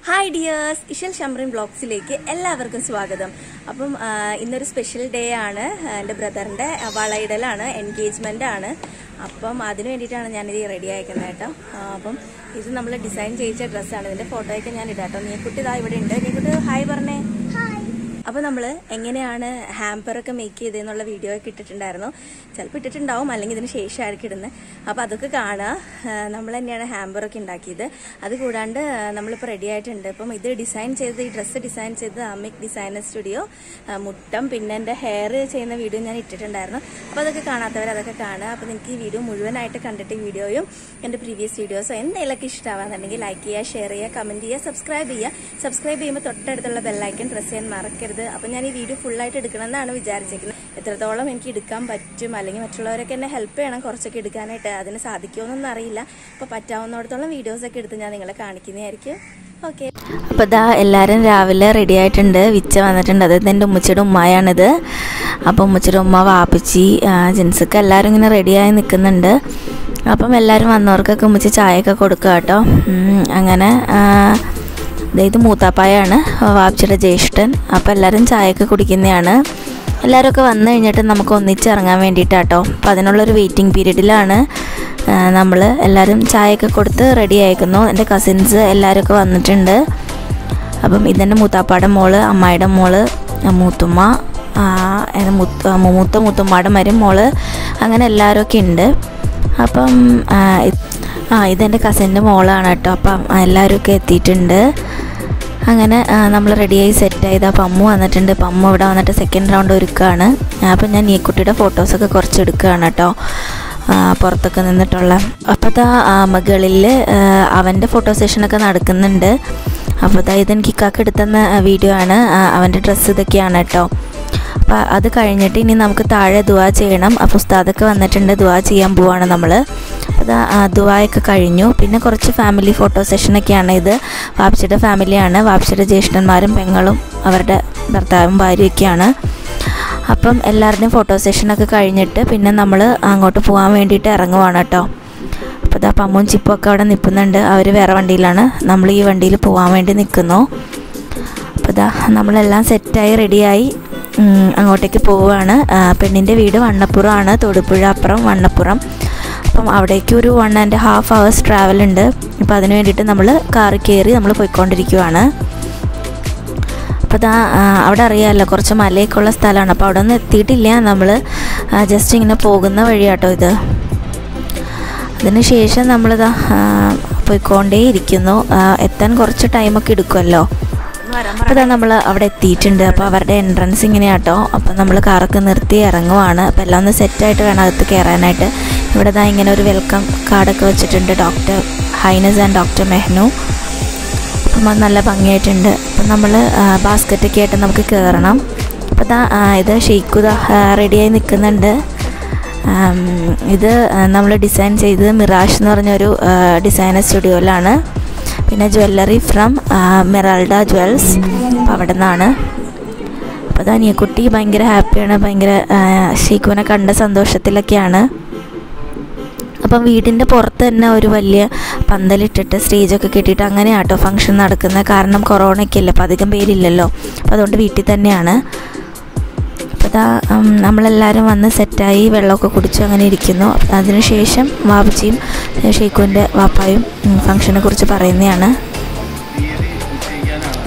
hi dears Ishal Shamrin ബ്ലോഗ്സിലേക്ക് എല്ലാവർക്കും സ്വാഗതം അപ്പം ആ, ഇന്നൊരു സ്പെഷ്യൽ ഡേ ആണ് ആ, എൻ്റെ ബ്രദറിൻ്റെ വളയിടലാണ് എൻഗേജ്മെൻ്റ് ആണ് അപ്പം അതിന് വേണ്ടിയിട്ടാണ് ഞാനിത് റെഡി ആയിരിക്കുന്നത് കേട്ടോ ആ, അപ്പം ഇത് നമ്മൾ ഡിസൈൻ ചെയ്യിച്ച ഡ്രസ്സാണ് ഇതിൻ്റെ ഫോട്ടോയൊക്കെ ഞാൻ ഇടാം കേട്ടോ നീക്കുട്ടി ഇതാ ഇവിടെ ഉണ്ട് നീക്കുട്ടി ഹായ് പറഞ്ഞേ അപ്പോൾ നമ്മൾ എങ്ങനെയാണ് ഹാമ്പറൊക്കെ മേക്ക് ചെയ്തതെന്നുള്ള വീഡിയോ ഒക്കെ ഇട്ടിട്ടുണ്ടായിരുന്നു ചിലപ്പോൾ ഇട്ടിട്ടുണ്ടാവും അല്ലെങ്കിൽ ഇതിന് ശേഷമായിരിക്കും ഇടുന്നത് അപ്പോൾ അതൊക്കെ കാണുക നമ്മൾ തന്നെയാണ് ഹാമ്പറൊക്കെ ഉണ്ടാക്കിയത് അത് കൂടാണ്ട് നമ്മളിപ്പോൾ റെഡി ആയിട്ടുണ്ട് അപ്പം ഇത് ഡിസൈൻ ചെയ്ത് ഈ ഡ്രസ്സ് ഡിസൈൻ ചെയ്ത് അമിക് ഡിസൈനർ സ്റ്റുഡിയോ മുട്ടം പിന്നെ എൻ്റെ ഹെയർ ചെയ്യുന്ന വീഡിയോ ഞാൻ ഇട്ടിട്ടുണ്ടായിരുന്നു അപ്പോൾ അതൊക്കെ കാണാത്തവർ അതൊക്കെ കാണുക അപ്പോൾ നിങ്ങൾക്ക് ഈ വീഡിയോ മുഴുവനായിട്ട് കണ്ടിട്ട് ഈ വീഡിയോയും എൻ്റെ പ്രീവിയസ് വീഡിയോസോ എന്തെങ്കിലുമൊക്കെ ഇഷ്ടമാകുന്നുണ്ടെങ്കിൽ ലൈക്ക് ചെയ്യുക ഷെയർ ചെയ്യുക കമൻറ്റ് ചെയ്യുക സബ്സ്ക്രൈബ് ചെയ്യുക സബ്സ്ക്രൈബ് ചെയ്യുമ്പോൾ തൊട്ടടുത്തുള്ള ബെല്ലൈക്കൻ പ്രസ് ചെയ്യാൻ മറക്കരുത് അപ്പം ഞാൻ ഈ വീഡിയോ ഫുള്ളായിട്ട് എടുക്കണമെന്നാണ് വിചാരിച്ചിരിക്കുന്നത് എത്രത്തോളം എനിക്ക് എടുക്കാൻ പറ്റും അല്ലെങ്കിൽ മറ്റുള്ളവരൊക്കെ എന്നെ ഹെൽപ്പ് ചെയ്യണം കുറച്ചൊക്കെ എടുക്കാനായിട്ട് അതിന് സാധിക്കുമെന്നൊന്നും അറിയില്ല അപ്പോൾ പറ്റാവുന്നിടത്തോളം വീഡിയോസൊക്കെ എടുത്ത് ഞാൻ നിങ്ങളെ കാണിക്കുന്നതായിരിക്കും ഓക്കെ അപ്പോൾ ഇതാ എല്ലാവരും രാവിലെ റെഡി ആയിട്ടുണ്ട് വിച്ച വന്നിട്ടുണ്ട് അതായത് എൻ്റെ ഉമ്മച്ചിയുടെ ഉമ്മായാണിത് അപ്പോൾ ഉമ്മച്ചിയുടെ ഉമ്മ വാപ്പിച്ചി ജെൻസൊക്കെ എല്ലാവരും ഇങ്ങനെ റെഡിയായി നിൽക്കുന്നുണ്ട് അപ്പം എല്ലാവരും വന്നവർക്കൊക്കെ ഉമ്മച്ചി ചായയൊക്കെ കൊടുക്കുക കേട്ടോ ഉം, അങ്ങനെ ആ, ദേ ഇത് മൂത്താപ്പായാണ് വാപ്പിച്ചിയുടെ ജ്യേഷ്ഠൻ അപ്പോൾ എല്ലാവരും ചായയൊക്കെ കുടിക്കുന്നതാണ് എല്ലാവരും ഒക്കെ വന്നു കഴിഞ്ഞിട്ട് നമുക്ക് ഒന്നിച്ച് ഇറങ്ങാൻ വേണ്ടിയിട്ടാട്ടോ അപ്പോൾ അതിനുള്ളൊരു വെയിറ്റിംഗ് പീരീഡിലാണ് നമ്മൾ എല്ലാവരും ചായയൊക്കെ കൊടുത്ത് റെഡി ആയിരിക്കുന്നു എൻ്റെ കസിൻസ് എല്ലാവരും ഒക്കെ വന്നിട്ടുണ്ട് അപ്പം ഇതെൻ്റെ മൂത്താപ്പാടെ മോള് അമ്മായിയുടെ മോള് മൂത്തുമ്മ ആ, എൻ്റെ മൂത്ത മൂത്ത മൂത്തുമ്മയുടെ മരും മോള് അങ്ങനെ എല്ലാവരും ഒക്കെ ഉണ്ട് അപ്പം ആ, ഇത്- ആ ഇതെൻ്റെ കസിൻ്റെ മോളാണ് കേട്ടോ അപ്പം എല്ലാവരും ഒക്കെ എത്തിയിട്ടുണ്ട് അങ്ങനെ നമ്മൾ റെഡിയായി സെറ്റായത് അപ്പം അമ്മു വന്നിട്ടുണ്ട് അപ്പം അമ്മു ഇവിടെ വന്നിട്ട് സെക്കൻഡ് റൗണ്ട് ഒരുക്കുകയാണ് അപ്പം ഞാൻ ഈ കുട്ടിയുടെ ഫോട്ടോസൊക്കെ കുറച്ച് എടുക്കുകയാണ് കേട്ടോ ആ, പുറത്തൊക്കെ നിന്നിട്ടുള്ള അപ്പോൾ ദാ മുകളിൽ അവൻ്റെ ഫോട്ടോ സെഷനൊക്കെ നടക്കുന്നുണ്ട് അപ്പോൾ ദാ ഇതെനിക്ക് ഇക്കാക്ക് എടുത്തുന്ന വീഡിയോ ആണ് ആ, അവൻ്റെ ഡ്രസ്സ് ഇതൊക്കെയാണ് കേട്ടോ അപ്പോൾ അത് കഴിഞ്ഞിട്ട് ഇനി നമുക്ക് താഴെ ദുവാ ചെയ്യണം അപ്പോൾ ഉസ്താദൊക്കെ വന്നിട്ടുണ്ട് ദുവാ ചെയ്യാൻ പോവാണ് നമ്മൾ അപ്പോൾ ദുവായൊക്കെ കഴിഞ്ഞു പിന്നെ കുറച്ച് ഫാമിലി ഫോട്ടോ സെഷനൊക്കെയാണ് ഇത് വാപ്ചിയുടെ ഫാമിലിയാണ് വാപ്ചിയുടെ ജ്യേഷ്ഠന്മാരും പെങ്ങളും അവരുടെ ഭർത്താവും ഭാര്യയൊക്കെയാണ് അപ്പം എല്ലാവരുടെയും ഫോട്ടോ സെഷനൊക്കെ കഴിഞ്ഞിട്ട് പിന്നെ നമ്മൾ അങ്ങോട്ട് പോകാൻ വേണ്ടിയിട്ട് ഇറങ്ങുവാണ് കേട്ടോ അപ്പോൾ ഇതാ പമ്മും ചിപ്പും ഒക്കെ അവിടെ നിൽക്കുന്നുണ്ട് അവർ വേറെ വണ്ടിയിലാണ് നമ്മൾ ഈ വണ്ടിയിൽ പോകാൻ വേണ്ടി നിൽക്കുന്നു അപ്പോൾ ഇതാ നമ്മളെല്ലാം സെറ്റായി റെഡിയായി ഉം, അങ്ങോട്ടേക്ക് പോവുകയാണ് ആ, പെണ്ണിൻ്റെ വീട് വണ്ണപ്പുറമാണ് തൊടുപുഴ അപ്പുറം വണ്ണപ്പുറം അപ്പം അവിടേക്ക് ഒരു one and half hours travel ഉണ്ട് അപ്പോൾ അതിന് വേണ്ടിയിട്ട് നമ്മൾ കാറിൽ കയറി നമ്മൾ പോയിക്കൊണ്ടിരിക്കുവാണ് അപ്പോൾ ദാ ആ, അവിടെ അറിയാമല്ലോ കുറച്ച് മലയൊക്കെ ഉള്ള സ്ഥലമാണ് അപ്പോൾ അവിടെ ഒന്നും എത്തിയിട്ടില്ല നമ്മൾ ജസ്റ്റ് ഇങ്ങനെ പോകുന്ന വഴിയാട്ടോ ഇത് അതിന് ശേഷം നമ്മളിതാ ആ, പോയിക്കൊണ്ടേ ഇരിക്കുന്നു ആ, എത്താൻ കുറച്ച് ടൈമൊക്കെ എടുക്കുമല്ലോ അപ്പോൾ ഇതാ നമ്മൾ അവിടെ എത്തിയിട്ടുണ്ട് അപ്പോൾ അവരുടെ എൻട്രൻസ് ഇങ്ങനെയാട്ടോ അപ്പോൾ നമ്മൾ കാറൊക്കെ നിർത്തി ഇറങ്ങുവാണ് അപ്പോൾ എല്ലാം ഒന്ന് സെറ്റായിട്ട് വേണം അകത്ത് കയറാനായിട്ട് ഇവിടെ ദാ ഇങ്ങനെ ഒരു വെൽക്കം കാർഡൊക്കെ വെച്ചിട്ടുണ്ട് ഡോക്ടർ ഹൈനസ് ആൻഡ് ഡോക്ടർ മെഹ്നു അപ്പം അത് നല്ല ഭംഗിയായിട്ടുണ്ട് അപ്പം നമ്മൾ ബാസ്ക്കറ്റൊക്കെ ആയിട്ട് നമുക്ക് കയറണം അപ്പോൾ ദാ ആ, ഇത് ഷെയ്ക്കുത റെഡിയായി നിൽക്കുന്നുണ്ട് ആം, ഇത് നമ്മൾ ഡിസൈൻ ചെയ്തത് മിറാഷ് എന്ന് പറഞ്ഞൊരു ഡിസൈനർ സ്റ്റുഡിയോയിലാണ് പിന്നെ ജ്വല്ലറി ഫ്രം മെറാൾഡ ജ്വൽസ് അപ്പോൾ അവിടെ നിന്നാണ് അപ്പോൾ അതാ കുട്ടി ഭയങ്കര ഹാപ്പിയാണ് ഭയങ്കര ആ, ഷീക്കുവിനെ കണ്ട സന്തോഷത്തിലൊക്കെയാണ് അപ്പം വീടിൻ്റെ പുറത്ത് തന്നെ ഒരു വലിയ പന്തലിട്ടിട്ട് സ്റ്റേജൊക്കെ കെട്ടിയിട്ട് അങ്ങനെയാണ് കേട്ടോ ഫംഗ്ഷൻ നടക്കുന്നത് കാരണം കൊറോണയൊക്കെ അല്ലേ അപ്പം അധികം പേരില്ലല്ലോ അപ്പം അതുകൊണ്ട് വീട്ടിൽ തന്നെയാണ് അപ്പോൾ ഇതാ ഉം, നമ്മളെല്ലാവരും വന്ന് സെറ്റായി വെള്ളമൊക്കെ കുടിച്ചു അങ്ങനെ ഇരിക്കുന്നു അതിനുശേഷം വാപ്പച്ചിയും ഏ, ഷെയ്ഖുവിൻ്റെ വാപ്പായും ഉം, ഫംഗ്ഷനെ കുറിച്ച് പറയുന്നതാണ് തീയതി നിശ്ചയിക്കാനാണ്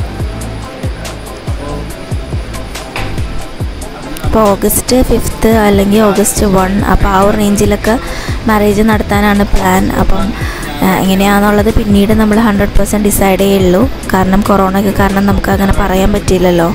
അപ്പോൾ ഓഗസ്റ്റ് ഫിഫ്ത്ത് അല്ലെങ്കിൽ ഓഗസ്റ്റ് വൺ അപ്പോൾ ആ ഒരു റേഞ്ചിലൊക്കെ മാരേജ് നടത്താനാണ് പ്ലാൻ അപ്പം ആ, എങ്ങനെയാണെന്നുള്ളത് പിന്നീട് നമ്മൾ ഹൺഡ്രഡ് പെർസെൻറ്റ് ഡിസൈഡ് ചെയ്യുള്ളൂ കാരണം കൊറോണയ്ക്ക് കാരണം നമുക്ക് അങ്ങനെ പറയാൻ പറ്റിയില്ലല്ലോ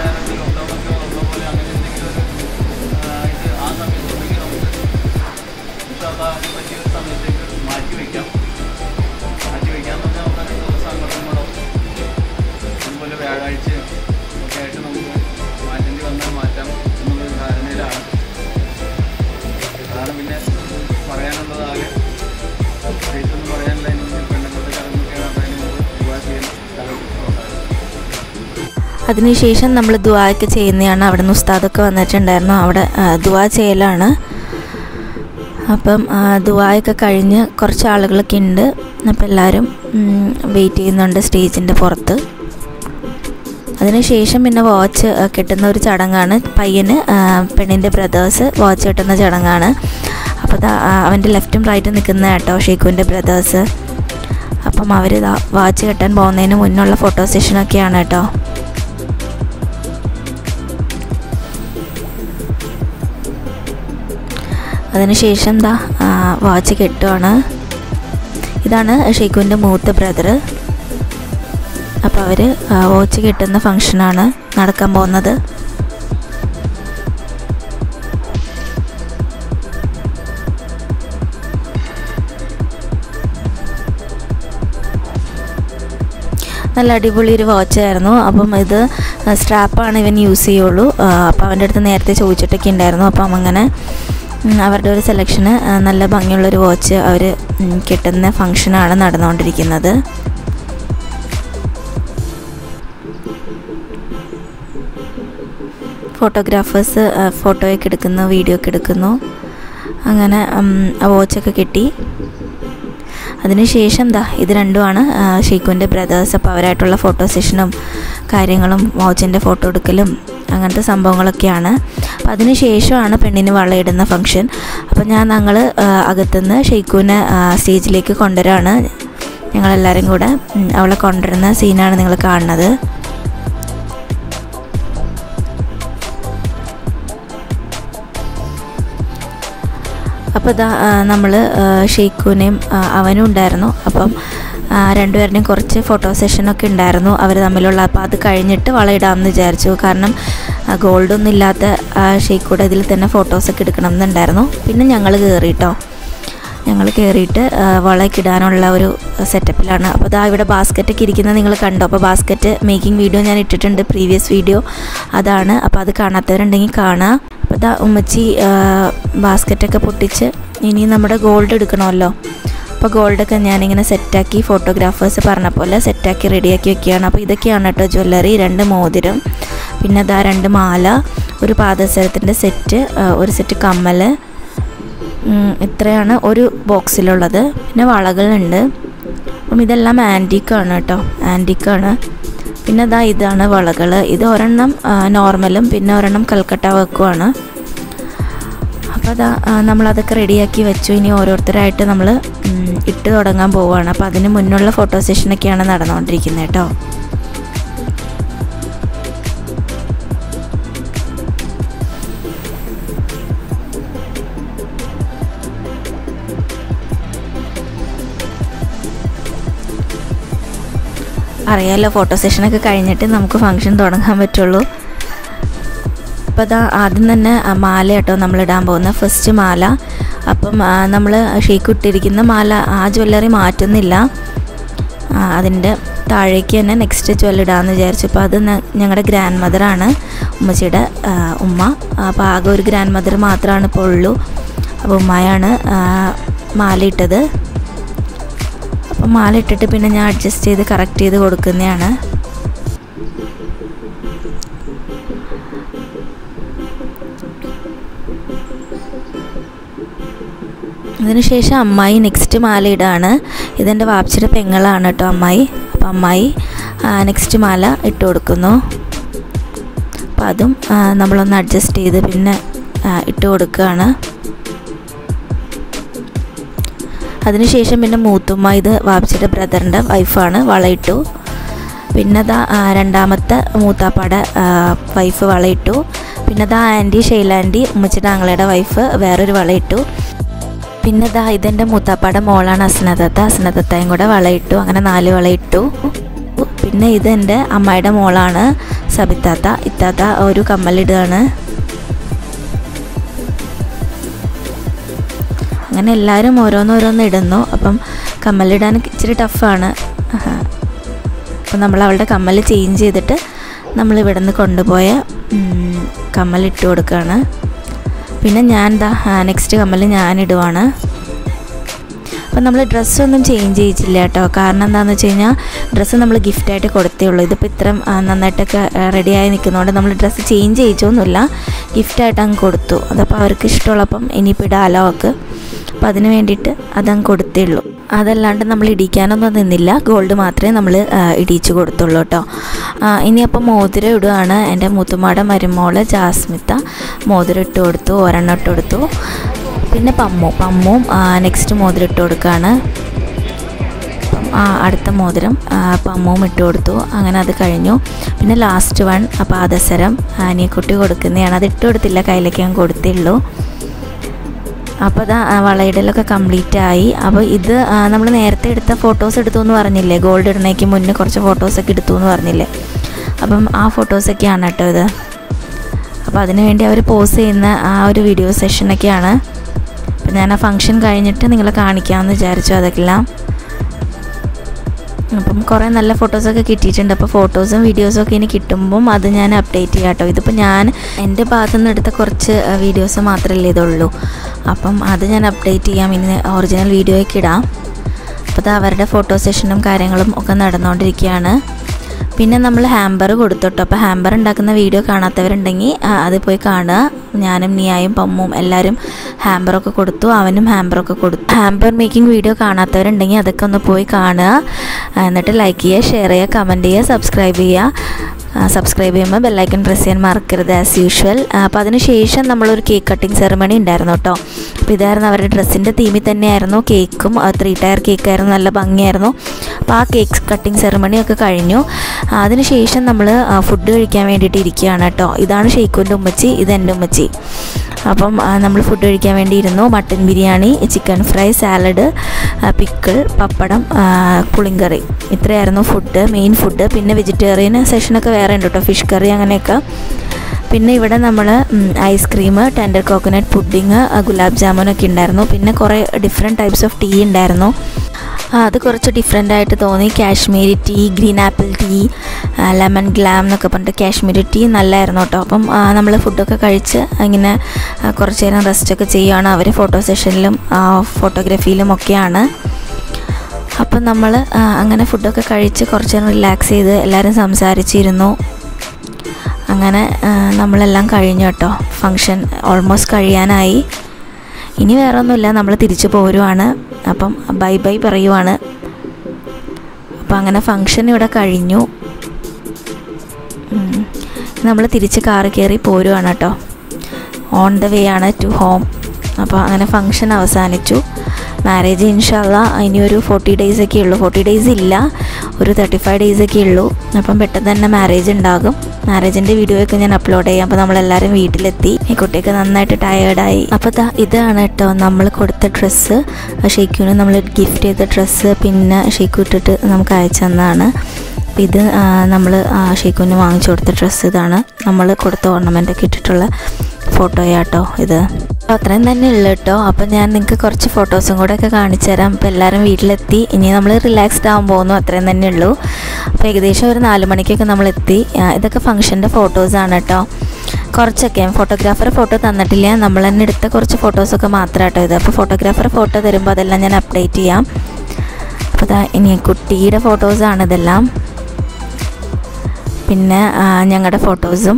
പറ്റിയൊരു സമയത്തേക്ക് മാറ്റി വയ്ക്കാം മാറ്റി വയ്ക്കാന്ന് പറഞ്ഞാൽ നമുക്ക് അതിനുള്ള സംഘടനകളോ അതുപോലെ വ്യാഴാഴ്ച ഒക്കെ ആയിട്ട് നമുക്ക് മാറ്റേണ്ടി വന്നാൽ മാറ്റാം എന്നുള്ളൊരു ധാരണയിലാണ് അതാണ് പിന്നെ പറയാനുള്ളത് ആകെ പ്രത്യേകിച്ചൊന്നും പറയാനില്ല അതിന് മുന്നിൽ പെണ്ണുങ്ങളുടെ ചടങ്ങൊക്കെയാണ് അപ്പോൾ അതിന് മുമ്പ് വിവാഹ ചെയ്യാൻ സ്ഥലം അതിനുശേഷം നമ്മൾ ദുവായൊക്കെ ചെയ്യുന്നതാണ് അവിടെ നിന്ന് ഉസ്താദൊക്കെ വന്നിട്ടുണ്ടായിരുന്നു അവിടെ ആ, ദുവാ ചെയ്യലാണ് അപ്പം ആ, ദുവായൊക്കെ കഴിഞ്ഞ് കുറച്ച് ആളുകളൊക്കെ ഉണ്ട് അപ്പോൾ എല്ലാവരും വെയിറ്റ് ചെയ്യുന്നുണ്ട് സ്റ്റേജിൻ്റെ പുറത്ത് അതിനുശേഷം പിന്നെ വാച്ച് കിട്ടുന്ന ഒരു ചടങ്ങാണ് പയ്യന് പെണ്ണിൻ്റെ ബ്രദേഴ്സ് വാച്ച് കിട്ടുന്ന ചടങ്ങാണ് അപ്പോൾ ദാ അവൻ്റെ ലെഫ്റ്റും റൈറ്റും നിൽക്കുന്ന കേട്ടോ ഷെയ്ഖുവിൻ്റെ ബ്രദേഴ്സ് അപ്പം അവർ ഇതാ വാച്ച് കെട്ടാൻ പോകുന്നതിന് മുന്നുള്ള ഫോട്ടോ സെഷനൊക്കെയാണ് കേട്ടോ അതിനുശേഷം ദാ വാച്ച് കെട്ടുവാണ് ഇതാണ് ഷെയ്ഖുവിൻ്റെ മൂത്ത ബ്രദർ അപ്പോൾ അവർ വാച്ച് കെട്ടുന്ന ഫങ്ഷനാണ് നടക്കാൻ പോകുന്നത് നല്ല അടിപൊളി ഒരു വാച്ചായിരുന്നു അപ്പം ഇത് സ്ട്രാപ്പാണ് ഇവൻ യൂസ് ചെയ്യുള്ളൂ അപ്പോൾ അവൻ്റെ അടുത്ത് നേരത്തെ ചോദിച്ചിട്ടൊക്കെ ഉണ്ടായിരുന്നു അപ്പം അങ്ങനെ അവരുടെ ഒരു സെലക്ഷന് നല്ല ഭംഗിയുള്ളൊരു വാച്ച് അവർ കിട്ടുന്ന ഫങ്ഷനാണ് നടന്നുകൊണ്ടിരിക്കുന്നത് ഫോട്ടോഗ്രാഫേഴ്സ് ഫോട്ടോയൊക്കെ എടുക്കുന്നു വീഡിയോ ഒക്കെ എടുക്കുന്നു അങ്ങനെ ആ വാച്ചൊക്കെ കിട്ടി അതിനുശേഷം ദാ ഇത് രണ്ടുമാണ് ഷെയ്ഖുവിൻ്റെ ബ്രദേഴ്സ് അപ്പോൾ അവരായിട്ടുള്ള ഫോട്ടോ സെഷനും കാര്യങ്ങളും വാച്ചിൻ്റെ ഫോട്ടോ എടുക്കലും അങ്ങനത്തെ സംഭവങ്ങളൊക്കെയാണ് അപ്പോൾ അതിന് ശേഷമാണ് പെണ്ണിന് വളയിടുന്ന ഫംഗ്ഷൻ അപ്പോൾ ഞാൻ ഞങ്ങൾ അകത്തുനിന്ന് ഷെയ്ഖുവിനെ സ്റ്റേജിലേക്ക് കൊണ്ടുവരാണ് ഞങ്ങളെല്ലാവരും കൂടെ അവളെ കൊണ്ടുവരുന്ന സീനാണ് നിങ്ങൾ കാണുന്നത് അപ്പോൾ ഇതാ നമ്മൾ ഷെയ്ഖുവിനെയും അവനും ഉണ്ടായിരുന്നു അപ്പം രണ്ടുപേരുടെയും കുറച്ച് ഫോട്ടോ സെഷനൊക്കെ ഉണ്ടായിരുന്നു അവർ തമ്മിലുള്ള അപ്പോൾ അത് കഴിഞ്ഞിട്ട് വളയിടാമെന്ന് വിചാരിച്ചു കാരണം ഗോൾഡൊന്നും ഇല്ലാത്ത ഷെയ്ഖൂടെ ഇതിൽ തന്നെ ഫോട്ടോസൊക്കെ എടുക്കണം എന്നുണ്ടായിരുന്നു പിന്നെ ഞങ്ങൾ കയറിയിട്ടോ ഞങ്ങൾ കയറിയിട്ട് വളയൊക്കെ ഇടാനുള്ള ഒരു സെറ്റപ്പിലാണ് അപ്പോൾ ഇതാ ഇവിടെ ബാസ്ക്കറ്റൊക്കെ ഇരിക്കുന്നത് നിങ്ങൾ കണ്ടോ അപ്പോൾ ബാസ്ക്കറ്റ് മേക്കിംഗ് വീഡിയോ ഞാൻ ഇട്ടിട്ടുണ്ട് പ്രീവിയസ് വീഡിയോ അതാണ് അപ്പോൾ അത് കാണാത്തവരുണ്ടെങ്കിൽ കാണാം അപ്പോൾ ഇതാ ഉമ്മച്ചി ബാസ്ക്കറ്റൊക്കെ പൊട്ടിച്ച് ഇനി നമ്മുടെ ഗോൾഡ് എടുക്കണമല്ലോ അപ്പോൾ ഗോൾഡൊക്കെ ഞാനിങ്ങനെ സെറ്റാക്കി ഫോട്ടോഗ്രാഫേഴ്സ് പറഞ്ഞ പോലെ സെറ്റാക്കി റെഡിയാക്കി വെക്കുകയാണ് അപ്പോൾ ഇതൊക്കെയാണ് കേട്ടോ ജ്വല്ലറി രണ്ട് മോതിരം പിന്നെ അതാ രണ്ട് മാല ഒരു പാദസരത്തിൻ്റെ സെറ്റ് ഒരു സെറ്റ് കമ്മൽ ഇത്രയാണ് ഒരു ബോക്സിലുള്ളത് പിന്നെ വളകളുണ്ട് അപ്പം ഇതെല്ലാം ആൻറ്റിക്കാണ് കേട്ടോ ആൻറ്റിക്കാണ് പിന്നെ ഇതാ ഇതാണ് വളകൾ ഇത് ഒരെണ്ണം നോർമലും പിന്നെ ഒരെണ്ണം കൽക്കട്ട വർക്കുമാണ് അപ്പോൾ അതാ നമ്മളതൊക്കെ റെഡിയാക്കി വെച്ചു ഇനി ഓരോരുത്തരായിട്ട് നമ്മൾ ഇട്ട് തുടങ്ങാൻ പോവുകയാണ് അപ്പോൾ അതിന് മുന്നുള്ള ഫോട്ടോ സെഷനൊക്കെയാണ് നടന്നുകൊണ്ടിരിക്കുന്നത് കേട്ടോ അറിയാമല്ലോ ഫോട്ടോ സെഷനൊക്കെ കഴിഞ്ഞിട്ട് നമുക്ക് ഫംഗ്ഷൻ തുടങ്ങാൻ പറ്റുള്ളൂ അപ്പോൾ അതാ ആദ്യം തന്നെ മാല കേട്ടോ നമ്മൾ ഇടാൻ പോകുന്ന ഫസ്റ്റ് മാല അപ്പം നമ്മൾ ഷേക്ക് ഇട്ടിരിക്കുന്ന മാല ആ ജ്വല്ലറി മാറ്റുന്നില്ല അതിൻ്റെ താഴേക്ക് തന്നെ നെക്സ്റ്റ് ജ്വല്ലിടാമെന്ന് വിചാരിച്ചു അപ്പോൾ അത് ഞങ്ങളുടെ ഗ്രാൻഡ് മദറാണ് ഉമ്മച്ചിയുടെ ഉമ്മ അപ്പോൾ ആകെ ഒരു ഗ്രാൻഡ് മദർ മാത്രമാണ് ഇപ്പോൾ ഉള്ളൂ അപ്പോൾ ഉമ്മയാണ് മാല ഇട്ടത് അപ്പം മാല ഇട്ടിട്ട് പിന്നെ ഞാൻ അഡ്ജസ്റ്റ് ചെയ്ത് കറക്റ്റ് ചെയ്ത് കൊടുക്കുന്നതാണ് അതിനുശേഷം അമ്മായി നെക്സ്റ്റ് മാല ഇടാണ് ഇതെൻ്റെ വാപ്ചിയുടെ പെങ്ങളാണ് കേട്ടോ അമ്മായി അപ്പം അമ്മായി നെക്സ്റ്റ് മാല ഇട്ട് കൊടുക്കുന്നു അപ്പം അതും നമ്മളൊന്ന് അഡ്ജസ്റ്റ് ചെയ്ത് പിന്നെ ഇട്ട് കൊടുക്കുകയാണ് അതിനുശേഷം പിന്നെ മൂത്തുമ്മ ഇത് വാപ്ചിയുടെ ബ്രദറിൻ്റെ വൈഫാണ് വളയിട്ടു പിന്നെ ദാ രണ്ടാമത്തെ മൂത്താപ്പാടെ വൈഫ് വളയിട്ടു പിന്നെ ദാ ആൻറ്റി ഷെയ്ലാൻറ്റി ഉമ്മച്ചിയുടെ ആങ്ങളയുടെ വൈഫ് വേറൊരു വളയിട്ടു പിന്നെ ദാ ഇതെൻ്റെ മൂത്താപ്പാടെ മോളാണ് അസ്നദത്ത അസ്നദത്തയും കൂടെ വളയിട്ടു അങ്ങനെ നാല് വളയിട്ടു പിന്നെ ഇത് എൻ്റെ അമ്മായിയുടെ മോളാണ് സബിത്താത്ത ഇത്താത്ത ഒരു കമ്മലിടുകയാണ് അങ്ങനെ എല്ലാവരും ഓരോന്നോരോന്ന് ഇടുന്നു അപ്പം കമ്മലിടാൻ ഇച്ചിരി ടഫാണ് അപ്പം നമ്മൾ അവളുടെ കമ്മൽ ചേഞ്ച് ചെയ്തിട്ട് നമ്മൾ ഇവിടെ നിന്ന് കൊണ്ടുപോയ കമ്മലിട്ട് കൊടുക്കുകയാണ് പിന്നെ ഞാൻ എന്താ നെക്സ്റ്റ് കമ്മൽ ഞാൻ ഇടുവാണ് അപ്പം നമ്മൾ ഡ്രസ്സൊന്നും ചേഞ്ച് ചെയ്യിച്ചില്ല കേട്ടോ കാരണം എന്താണെന്ന് വെച്ച് കഴിഞ്ഞാൽ ഡ്രസ്സ് നമ്മൾ ഗിഫ്റ്റായിട്ട് കൊടുത്തേ ഉള്ളൂ ഇതിപ്പോൾ ഇത്രയും നന്നായിട്ടൊക്കെ റെഡിയായി നിൽക്കുന്നതുകൊണ്ട് നമ്മൾ ഡ്രസ്സ് ചേഞ്ച് ചെയ്യിച്ചൊന്നുമില്ല ഗിഫ്റ്റായിട്ട് അങ്ങ് കൊടുത്തു അതപ്പോൾ അവർക്ക് ഇഷ്ടമുള്ളപ്പം ഇനിയിപ്പോൾ ഇടാലോ അവർക്ക് അപ്പോൾ അതിന് വേണ്ടിയിട്ട് അതങ്ങ് കൊടുത്തേ ഉള്ളൂ അതല്ലാണ്ട് നമ്മൾ ഇടിക്കാനൊന്നും നിന്നില്ല ഗോൾഡ് മാത്രമേ നമ്മൾ ഇടിച്ചു കൊടുത്തുള്ളൂ കേട്ടോ ഇനിയപ്പോൾ മോതിരം ഇടുകയാണ് എൻ്റെ മുത്തുമാട മരുമോള് ജാസ്മിത്ത മോതിരം ഇട്ട് കൊടുത്തു ഒരെണ്ണം ഇട്ട് കൊടുത്തു പിന്നെ പമ്മു പമ്മും നെക്സ്റ്റ് മോതിരം ഇട്ട് കൊടുക്കുകയാണ് അപ്പം ആ അടുത്ത മോതിരം ആ, പമ്മും ഇട്ട് കൊടുത്തു അങ്ങനെ അത് കഴിഞ്ഞു പിന്നെ ലാസ്റ്റ് വൺ പാദസരം അനിയക്കുട്ടി കൊടുക്കുന്നതാണ് അത് ഇട്ട് കൊടുത്തില്ല കയ്യിലേക്ക് ഞാൻ കൊടുത്തുള്ളൂ അപ്പോൾ അത് വളയിടലൊക്കെ കംപ്ലീറ്റ് ആയി അപ്പോൾ ഇത് നമ്മൾ നേരത്തെ എടുത്ത ഫോട്ടോസ് എടുത്തു എന്ന് പറഞ്ഞില്ലേ ഗോൾഡ് ഇടുന്നേക്ക് മുന്നേ കുറച്ച് ഫോട്ടോസൊക്കെ എടുത്തു എന്ന് പറഞ്ഞില്ലേ അപ്പം ആ ഫോട്ടോസൊക്കെയാണ് കേട്ടോ ഇത് അപ്പോൾ അതിന് വേണ്ടി അവർ പോസ് ചെയ്യുന്ന ആ ഒരു വീഡിയോ സെഷനൊക്കെയാണ് അപ്പം ഞാൻ ആ ഫംഗ്ഷൻ കഴിഞ്ഞിട്ട് നിങ്ങളെ കാണിക്കാമെന്ന് വിചാരിച്ചു അതൊക്കെല്ലാം അപ്പം കുറേ നല്ല ഫോട്ടോസൊക്കെ കിട്ടിയിട്ടുണ്ട് അപ്പോൾ ഫോട്ടോസും വീഡിയോസും ഒക്കെ ഇനി കിട്ടുമ്പം അത് ഞാൻ അപ്ഡേറ്റ് ചെയ്യാം കേട്ടോ ഇതിപ്പോൾ ഞാൻ എൻ്റെ ഭാഗത്തു നിന്ന് എടുത്ത കുറച്ച് വീഡിയോസ് മാത്രമല്ലേ ഇതുള്ളൂ അപ്പം അത് ഞാൻ അപ്ഡേറ്റ് ചെയ്യാം ഇനി ഒറിജിനൽ വീഡിയോയ്ക്ക് ഇടാം അപ്പോൾ അത് അവരുടെ ഫോട്ടോ സെഷനും കാര്യങ്ങളും ഒക്കെ നടന്നുകൊണ്ടിരിക്കുകയാണ് പിന്നെ നമ്മൾ ഹാമ്പർ കൊടുത്തോട്ടോ അപ്പോൾ ഹാമ്പർ ഉണ്ടാക്കുന്ന വീഡിയോ കാണാത്തവരുണ്ടെങ്കിൽ ആ, അത് പോയി കാണുക ഞാനും നിയായും പമ്മും എല്ലാവരും ഹാമ്പറൊക്കെ കൊടുത്തു അവനും ഹാമ്പറൊക്കെ കൊടുത്തു ഹാമ്പർ മേക്കിംഗ് വീഡിയോ കാണാത്തവരുണ്ടെങ്കിൽ അതൊക്കെ ഒന്ന് പോയി കാണുക ആ, എന്നിട്ട് ലൈക്ക് ചെയ്യുക ഷെയർ ചെയ്യുക കമൻറ്റ് ചെയ്യുക സബ്സ്ക്രൈബ് ചെയ്യുക സബ്സ്ക്രൈബ് ചെയ്യുമ്പോൾ ബെല്ലൈക്കൺ പ്രസ് ചെയ്യാൻ മറക്കരുത് ആസ് യൂഷ്വൽ അപ്പോൾ അതിന് ശേഷം നമ്മളൊരു കേക്ക് കട്ടിംഗ് സെറമണി ഉണ്ടായിരുന്നു കേട്ടോ അപ്പോൾ ഇതായിരുന്നു അവരുടെ ഡ്രസ്സിൻ്റെ തീമിൽ തന്നെയായിരുന്നു കേക്കും ത്രീ ടയർ കേക്കായിരുന്നു നല്ല ഭംഗിയായിരുന്നു അപ്പോൾ ആ കേക്ക് കട്ടിംഗ് സെറമണി ഒക്കെ കഴിഞ്ഞു ആ, അതിന് ശേഷം നമ്മൾ ഫുഡ് കഴിക്കാൻ വേണ്ടിയിട്ട് ഇരിക്കുകയാണ് കേട്ടോ ഇതാണ് ഷെയ്ക്കുൻ്റെ ഉമ്മച്ചി ഇത് എൻ്റെ ഉമ്മച്ചി അപ്പം നമ്മൾ ഫുഡ് കഴിക്കാൻ വേണ്ടി ഇരുന്നു mutton biryani chicken fry salad pickle pappadam ആ, പുളിങ്കറി ഇത്രയായിരുന്നു ഫുഡ് മെയിൻ ഫുഡ് പിന്നെ വെജിറ്റേറിയൻ സെഷനൊക്കെ വേറെ ഉണ്ട് കേട്ടോ ഫിഷ് കറി അങ്ങനെയൊക്കെ പിന്നെ ഇവിടെ നമ്മൾ ഐസ്ക്രീം ടെൻഡർ കോക്കനട്ട് പുഡിങ് ഗുലാബ് ജാമുനൊക്കെ ഉണ്ടായിരുന്നു പിന്നെ കുറേ ഡിഫറെൻറ്റ് ടൈപ്സ് ഓഫ് ടീ ഉണ്ടായിരുന്നു ആ, അത് കുറച്ച് ഡിഫറെൻ്റ് ആയിട്ട് തോന്നി Kashmiri tea green apple tea lemon ഗ്ലാം എന്നൊക്കെ പറഞ്ഞിട്ട് കാശ്മീരി ടീ നല്ലായിരുന്നു കേട്ടോ അപ്പം നമ്മൾ ഫുഡൊക്കെ കഴിച്ച് ഇങ്ങനെ ആ, കുറച്ച് നേരം റെസ്റ്റൊക്കെ ചെയ്യുകയാണ് അവർ ഫോട്ടോ സെഷനിലും ഫോട്ടോഗ്രാഫിയിലും ഒക്കെയാണ് അപ്പം നമ്മൾ അങ്ങനെ ഫുഡൊക്കെ കഴിച്ച് കുറച്ച് നേരം റിലാക്സ് ചെയ്ത് എല്ലാവരും സംസാരിച്ചിരുന്നു അങ്ങനെ ആ, നമ്മളെല്ലാം കഴിഞ്ഞു കേട്ടോ ഫങ്ഷൻ ഓൾമോസ്റ്റ് കഴിയാനായി ഇനി വേറെ ഒന്നുമില്ല നമ്മൾ തിരിച്ചു പോരുവാണ് അപ്പം ബൈ ബൈ പറയുവാണ് അപ്പം അങ്ങനെ ഫങ്ഷൻ ഇവിടെ കഴിഞ്ഞു നമ്മൾ തിരിച്ച് കാറ് കയറി പോരുവാണ് കേട്ടോ ഓൺ ദ വേ ആണ് ടു ഹോം അപ്പോൾ അങ്ങനെ ഫങ്ഷൻ അവസാനിച്ചു മാരേജ് ഇൻഷല്ല ഇനി ഒരു ഫോർട്ടി ഡേയ്സ് ഒക്കെ ഉള്ളൂ ഫോർട്ടി ഡേയ്സ് ഇല്ല ഒരു തേർട്ടി ഫൈവ് ഡേയ്സ് ഒക്കെ ഉള്ളൂ അപ്പം പെട്ടെന്ന് തന്നെ മാരേജ് ഉണ്ടാകും മാരേജിൻ്റെ വീഡിയോ ഒക്കെ ഞാൻ അപ്ലോഡ് ചെയ്യാം അപ്പോൾ നമ്മളെല്ലാവരും വീട്ടിലെത്തി ഈ കുട്ടിയൊക്കെ നന്നായിട്ട് ടയേർഡായി അപ്പോൾ ദാ ഇതാണ് കേട്ടോ നമ്മൾ കൊടുത്ത ഡ്രസ്സ് ഷെയ്ക്കുവിന് നമ്മൾ ഗിഫ്റ്റ് ചെയ്ത ഡ്രസ്സ് പിന്നെ ഷെയ്ക്കു ഇട്ടിട്ട് നമുക്ക് അയച്ചു തന്നതാണ് അപ്പോൾ ഇത് നമ്മൾ ഷെയ്ക്കുവിന് വാങ്ങിച്ചു കൊടുത്ത ഡ്രസ്സ് ഇതാണ് നമ്മൾ കൊടുത്ത ഓർണമെൻ്റ് ഒക്കെ ഇട്ടിട്ടുള്ള ഫോട്ടോയാട്ടോ ഇത് അപ്പോൾ അത്രയും തന്നെ ഉള്ളു കേട്ടോ അപ്പോൾ ഞാൻ നിങ്ങൾക്ക് കുറച്ച് ഫോട്ടോസും കൂടെ ഒക്കെ കാണിച്ചു തരാം അപ്പോൾ എല്ലാവരും വീട്ടിലെത്തി ഇനി നമ്മൾ റിലാക്സ്ഡ് ആകാൻ പോകുന്നു അത്രയും തന്നെ ഉള്ളൂ അപ്പോൾ ഏകദേശം ഒരു നാല് മണിക്കൊക്കെ നമ്മൾ എത്തി ആ, ഇതൊക്കെ ഫംഗ്ഷൻ്റെ ഫോട്ടോസാണ് കേട്ടോ കുറച്ചൊക്കെ ഫോട്ടോഗ്രാഫർ ഫോട്ടോ തന്നിട്ടില്ല നമ്മൾ തന്നെ എടുത്ത കുറച്ച് ഫോട്ടോസൊക്കെ മാത്രം കേട്ടോ ഇത് അപ്പോൾ ഫോട്ടോഗ്രാഫർ ഫോട്ടോ തരുമ്പോൾ അതെല്ലാം ഞാൻ അപ്ഡേറ്റ് ചെയ്യാം അപ്പോൾ ഇതാ ഇനി കുട്ടിയുടെ ഫോട്ടോസാണ് ഇതെല്ലാം പിന്നെ ഞങ്ങളുടെ ഫോട്ടോസും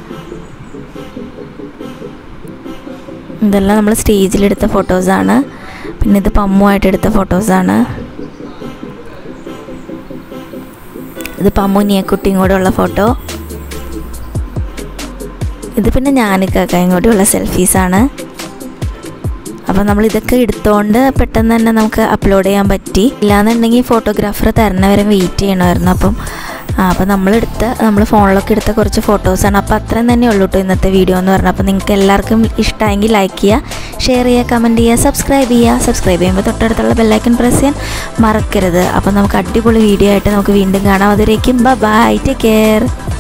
ഇതെല്ലാം നമ്മൾ സ്റ്റേജിലെടുത്ത ഫോട്ടോസാണ് പിന്നെ ഇത് പമ്മുമായിട്ട് എടുത്ത ഫോട്ടോസാണ് ഇത് പമ്മു നിയക്കുട്ടിയും കൂടെ ഉള്ള ഫോട്ടോ ഇത് പിന്നെ ഞാനിക്കാക്കയും കൂടെയുള്ള സെൽഫീസാണ് അപ്പോൾ നമ്മൾ ഇതൊക്കെ എടുത്തോണ്ട് പെട്ടെന്ന് തന്നെ നമുക്ക് അപ്ലോഡ് ചെയ്യാൻ പറ്റി ഇല്ലാന്നുണ്ടെങ്കിൽ ഫോട്ടോഗ്രാഫർ തരണവരെ വെയിറ്റ് ചെയ്യണമായിരുന്നു അപ്പം ആ അപ്പോൾ നമ്മളെടുത്ത നമ്മൾ ഫോണിലൊക്കെ എടുത്ത കുറച്ച് ഫോട്ടോസാണ് അപ്പോൾ അത്രയും തന്നെ ഉള്ളൂ കേട്ടോ ഇന്നത്തെ വീഡിയോ എന്ന് പറഞ്ഞാൽ അപ്പോൾ നിങ്ങൾക്ക് എല്ലാവർക്കും ഇഷ്ടമെങ്കിൽ ലൈക്ക് ചെയ്യുക ഷെയർ ചെയ്യുക കമൻറ്റ് ചെയ്യുക സബ്സ്ക്രൈബ് ചെയ്യുക സബ്സ്ക്രൈബ് ചെയ്യുമ്പോൾ തൊട്ടടുത്തുള്ള ബെല്ലൈക്കൺ പ്രസ് ചെയ്യാൻ മറക്കരുത് അപ്പോൾ നമുക്ക് അടിപൊളി വീഡിയോ ആയിട്ട് നമുക്ക് വീണ്ടും കാണാം അതിലേക്കും ബൈ ടേക്ക് കെയർ